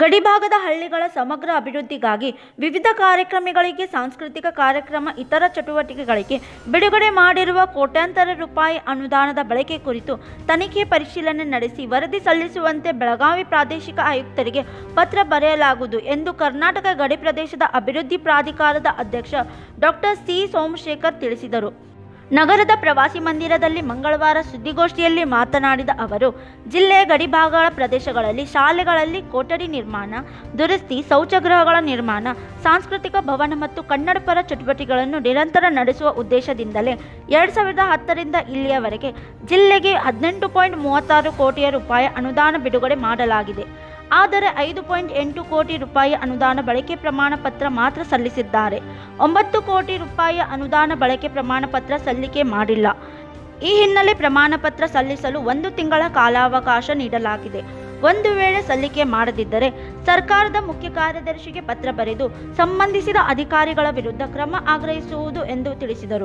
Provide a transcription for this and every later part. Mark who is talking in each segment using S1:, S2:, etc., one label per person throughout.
S1: ಗಡಿಭಾಗದ ಹಳ್ಳಿಗಳ ಸಮಗ್ರ ಅಭಿವೃದ್ಧಿಗಾಗಿ ವಿವಿಧ ಕಾರ್ಯಕ್ರಮಗಳಿಗೆ ಸಾಂಸ್ಕೃತಿಕ ಕಾರ್ಯಕ್ರಮ ಇತರ ಚಟುವಟಿಕೆಗಳಿಗೆ ಬಿಡುಗಡೆ ಮಾಡಿರುವ ಕೋಟ್ಯಾಂತರ ರೂಪಾಯಿ ಅನುದಾನದ ಬಳಕೆ ಕುರಿತು ತನಿಖೆ ಪರಿಶೀಲನೆ ನಡೆಸಿ ವರದಿ ಸಲ್ಲಿಸುವಂತೆ ಬೆಳಗಾವಿ ಪ್ರಾದೇಶಿಕ ಆಯುಕ್ತರಿಗೆ ಪತ್ರ ಬರೆಯಲಾಗುವುದು ಎಂದು ಕರ್ನಾಟಕ ಗಡಿ ಪ್ರದೇಶದ ಅಭಿವೃದ್ಧಿ ಪ್ರಾಧಿಕಾರದ ಅಧ್ಯಕ್ಷ ಡಾಕ್ಟರ್ ಸಿ ಸೋಮಶೇಖರ್ ತಿಳಿಸಿದರು ನಗರದ ಪ್ರವಾಸಿ ಮಂದಿರದಲ್ಲಿ ಮಂಗಳವಾರ ಸುದ್ದಿಗೋಷ್ಠಿಯಲ್ಲಿ ಮಾತನಾಡಿದ ಅವರು ಜಿಲ್ಲೆಯ ಗಡಿಭಾಗಗಳ ಪ್ರದೇಶಗಳಲ್ಲಿ ಶಾಲೆಗಳಲ್ಲಿ ಕೊಠಡಿ ನಿರ್ಮಾಣ ದುರಸ್ತಿ ಶೌಚಗೃಹಗಳ ನಿರ್ಮಾಣ ಸಾಂಸ್ಕೃತಿಕ ಭವನ ಮತ್ತು ಕನ್ನಡ ಪರ ಚಟುವಟಿಕೆಗಳನ್ನು ನಿರಂತರ ನಡೆಸುವ ಉದ್ದೇಶದಿಂದಲೇ ಎರಡು ಸಾವಿರದ ಹತ್ತರಿಂದ ಇಲ್ಲಿಯವರೆಗೆ ಜಿಲ್ಲೆಗೆ ಹದಿನೆಂಟು ಪಾಯಿಂಟ್ ಮೂವತ್ತಾರು ಕೋಟಿಯ ರೂಪಾಯಿ ಅನುದಾನ ಬಿಡುಗಡೆ ಮಾಡಲಾಗಿದೆ ಆದರೆ ಐದು ಪಾಯಿಂಟ್ ಎಂಟು ಕೋಟಿ ರೂಪಾಯಿ ಅನುದಾನ ಬಳಕೆ ಪ್ರಮಾಣ ಪತ್ರ ಮಾತ್ರ ಸಲ್ಲಿಸಿದ್ದಾರೆ ಒಂಬತ್ತು ಕೋಟಿ ರೂಪಾಯಿ ಅನುದಾನ ಬಳಕೆ ಪ್ರಮಾಣ ಪತ್ರ ಸಲ್ಲಿಕೆ ಮಾಡಿಲ್ಲ ಈ ಹಿನ್ನೆಲೆ ಪ್ರಮಾಣ ಪತ್ರ ಸಲ್ಲಿಸಲು ಒಂದು ತಿಂಗಳ ಕಾಲಾವಕಾಶ ನೀಡಲಾಗಿದೆ ಒಂದು ವೇಳೆ ಸಲ್ಲಿಕೆ ಮಾಡದಿದ್ದರೆ ಸರ್ಕಾರದ ಮುಖ್ಯ ಕಾರ್ಯದರ್ಶಿಗೆ ಪತ್ರ ಬರೆದು ಸಂಬಂಧಿಸಿದ ಅಧಿಕಾರಿಗಳ ವಿರುದ್ಧ ಕ್ರಮ ಆಗ್ರಹಿಸುವುದು ಎಂದು ತಿಳಿಸಿದರು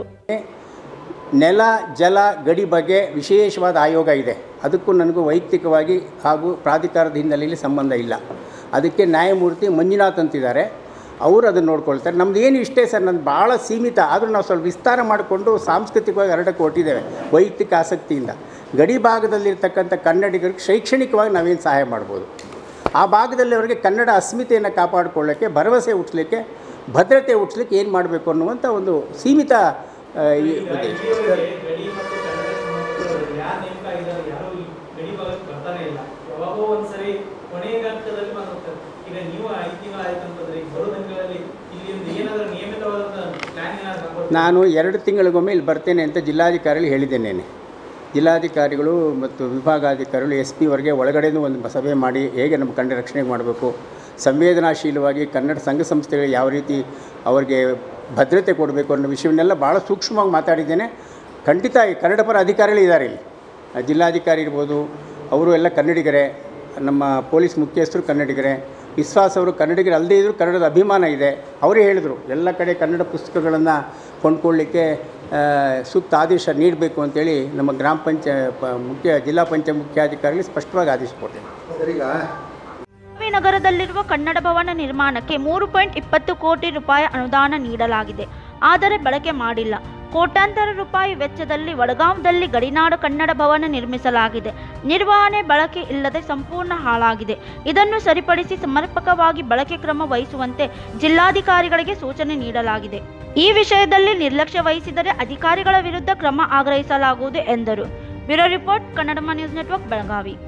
S2: ನೆಲ ಜಲ ಗಡಿ ಬಗ್ಗೆ ವಿಶೇಷವಾದ ಆಯೋಗ ಇದೆ ಅದಕ್ಕೂ ನನಗೂ ವೈಯಕ್ತಿಕವಾಗಿ ಹಾಗೂ ಪ್ರಾಧಿಕಾರದ ಹಿನ್ನೆಲೆಯಲ್ಲಿ ಸಂಬಂಧ ಇಲ್ಲ ಅದಕ್ಕೆ ನ್ಯಾಯಮೂರ್ತಿ ಮಂಜುನಾಥ್ ಅಂತಿದ್ದಾರೆ ಅವರು ಅದನ್ನು ನೋಡ್ಕೊಳ್ತಾರೆ ನಮ್ದು ಏನು ಇಷ್ಟೇ ಸರ್ ನಂದು ಭಾಳ ಸೀಮಿತ ಆದರೂ ನಾವು ಸ್ವಲ್ಪ ವಿಸ್ತಾರ ಮಾಡಿಕೊಂಡು ಸಾಂಸ್ಕೃತಿಕವಾಗಿ ಹರಡಕ್ಕೆ ಕೊಟ್ಟಿದ್ದೇವೆ ವೈಯಕ್ತಿಕ ಆಸಕ್ತಿಯಿಂದ ಗಡಿ ಭಾಗದಲ್ಲಿರ್ತಕ್ಕಂಥ ಕನ್ನಡಿಗರಿಗೆ ಶೈಕ್ಷಣಿಕವಾಗಿ ನಾವೇನು ಸಹಾಯ ಮಾಡ್ಬೋದು ಆ ಭಾಗದಲ್ಲಿ ಅವರಿಗೆ ಕನ್ನಡ ಅಸ್ಮಿತೆಯನ್ನು ಕಾಪಾಡಿಕೊಳ್ಳೋಕ್ಕೆ ಭರವಸೆ ಹುಟ್ಟಿಸ್ಲಿಕ್ಕೆ ಭದ್ರತೆ ಹುಟ್ಟಿಸ್ಲಿಕ್ಕೆ ಏನು ಮಾಡಬೇಕು ಅನ್ನುವಂಥ ಒಂದು ಸೀಮಿತ ಆ, ಈ ಉದ್ದೇಶ
S3: ಗಡಿ ಮತ್ತು ಕನ್ನಡ ಸಂಬಂಧಿಸಿದವರು ಯಾರು ನೇಮಕ ಆಗಿದ್ದಾರೆ ಯಾರು ಈ ಗಡಿ ಭಾಗಕ್ಕೆ ಬರ್ತಾನೆ ಇಲ್ಲ ಯಾವಾಗೋ ಒಂದ್ಸರಿ ಕೊನೆಯ ಹಂತದಲ್ಲಿ ಬಂದ್ಬಿಡ್ತಾರೆ ಈಗ ನೀವು ಐದು ತಿಂಗಳು ಆಯ್ತು ಅಂತಂದ್ರೆ ಈಗ ಬರೋ ದಿನಗಳಲ್ಲಿ ಇಲ್ಲಿಂದ ಏನಾದರೂ ನಿಯಮಿತವಾದಂಥ ಪ್ಲಾನ್ ಏನಾದ್ರು ಹಾಕ್ಬೋದು
S2: ನಾನು ಎರಡು ತಿಂಗಳಿಗೊಮ್ಮೆ ಇಲ್ಲಿ ಬರ್ತೇನೆ ಅಂತ ಜಿಲ್ಲಾಧಿಕಾರಿಗಳು ಹೇಳಿದ್ದೇನೆ ಜಿಲ್ಲಾಧಿಕಾರಿಗಳು ಮತ್ತು ವಿಭಾಗಾಧಿಕಾರಿಗಳು ಎಸ್ ಪಿವರೆಗೆ ಒಳಗಡೆನೂ ಒಂದು ಸಭೆ ಮಾಡಿ ಹೇಗೆ ನಮ್ಮ ಕನ್ನಡ ರಕ್ಷಣೆ ಮಾಡಬೇಕು ಸಂವೇದನಾಶೀಲವಾಗಿ ಕನ್ನಡ ಸಂಘ ಸಂಸ್ಥೆಗಳು ಯಾವ ರೀತಿ ಅವರಿಗೆ ಭದ್ರತೆ ಕೊಡಬೇಕು ಅನ್ನೋ ವಿಷಯವನ್ನೆಲ್ಲ ಭಾಳ ಸೂಕ್ಷ್ಮವಾಗಿ ಮಾತಾಡಿದ್ದೇನೆ ಖಂಡಿತ ಈ ಕನ್ನಡ ಪರ ಅಧಿಕಾರಿಗಳು ಇದ್ದಾರೆ ಇಲ್ಲಿ ಆ ಜಿಲ್ಲಾಧಿಕಾರಿ ಇರ್ಬೋದು ಅವರು ಎಲ್ಲ ಕನ್ನಡಿಗರೇ ನಮ್ಮ ಪೊಲೀಸ್ ಮುಖ್ಯಸ್ಥರು ಕನ್ನಡಿಗರೇ ವಿಶ್ವಾಸ್ ಅವರು ಕನ್ನಡಿಗರು ಅಲ್ಲದೇ ಇದ್ದರೂ ಕನ್ನಡದ ಅಭಿಮಾನ ಇದೆ ಅವರೇ ಹೇಳಿದರು ಎಲ್ಲ ಕಡೆ ಕನ್ನಡ ಪುಸ್ತಕಗಳನ್ನು ಕೊಂಡ್ಕೊಳ್ಳಿಕ್ಕೆ ಆ, ಸೂಕ್ತ ಆದೇಶ ನೀಡಬೇಕು ಅಂತೇಳಿ ನಮ್ಮ ಗ್ರಾಮ ಪಂಚ ಪ ಮುಖ್ಯ ಜಿಲ್ಲಾ ಪಂಚಾಯತ್ ಮುಖ್ಯಾಧಿಕಾರಿಗಳಿಗೆ ಸ್ಪಷ್ಟವಾಗಿ ಆದೇಶ ಕೊಟ್ಟೇನೆ
S1: ಬೆಳಗಾವಿ ನಗರದಲ್ಲಿರುವ ಕನ್ನಡ ಭವನ ನಿರ್ಮಾಣಕ್ಕೆ ಮೂರು ಪಾಯಿಂಟ್ ಇಪ್ಪತ್ತು ಕೋಟಿ ರೂಪಾಯಿ ಅನುದಾನ ನೀಡಲಾಗಿದೆ ಆದರೆ ಬಳಕೆ ಮಾಡಿಲ್ಲ ಕೋಟ್ಯಾಂತರ ರೂಪಾಯಿ ವೆಚ್ಚದಲ್ಲಿ ವಡಗಾಂವದಲ್ಲಿ ಗಡಿನಾಡು ಕನ್ನಡ ಭವನ ನಿರ್ಮಿಸಲಾಗಿದೆ ನಿರ್ವಹಣೆ ಬಳಕೆ ಇಲ್ಲದೆ ಸಂಪೂರ್ಣ ಹಾಳಾಗಿದೆ ಇದನ್ನು ಸರಿಪಡಿಸಿ ಸಮರ್ಪಕವಾಗಿ ಬಳಕೆ ಕ್ರಮ ವಹಿಸುವಂತೆ ಜಿಲ್ಲಾಧಿಕಾರಿಗಳಿಗೆ ಸೂಚನೆ ನೀಡಲಾಗಿದೆ ಈ ವಿಷಯದಲ್ಲಿ ನಿರ್ಲಕ್ಷ್ಯ ವಹಿಸಿದರೆ ಅಧಿಕಾರಿಗಳ ವಿರುದ್ಧ ಕ್ರಮ ಆಗ್ರಹಿಸಲಾಗುವುದು ಎಂದರು bureau report Kannadama news network Belagavi